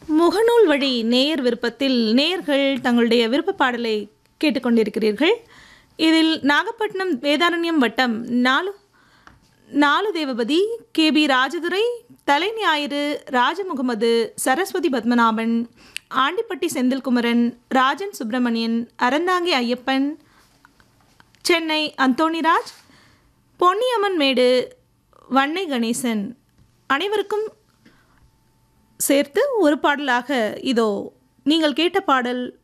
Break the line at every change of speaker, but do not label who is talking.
முகநூல் வழி நேயர் விருப்பத்தில் நேயர்கள் தங்களுடைய விருப்ப பாடலை கேட்டுக்கொண்டிருக்கிறீர்கள் இதில் நாகப்பட்டினம் வேதாரண்யம் வட்டம் நாலு நாலு தேவபதி கே பி ராஜதுரை தலைஞாயிறு ராஜமுகமது சரஸ்வதி பத்மநாபன் ஆண்டிப்பட்டி செந்தில்குமரன் ராஜன் சுப்பிரமணியன் அறந்தாங்கி ஐயப்பன் சென்னை அந்தோணிராஜ் பொன்னியம்மன் மேடு வன்னை கணேசன் அனைவருக்கும் சேர்த்து ஒரு பாடலாக இதோ நீங்கள் கேட்ட பாடல்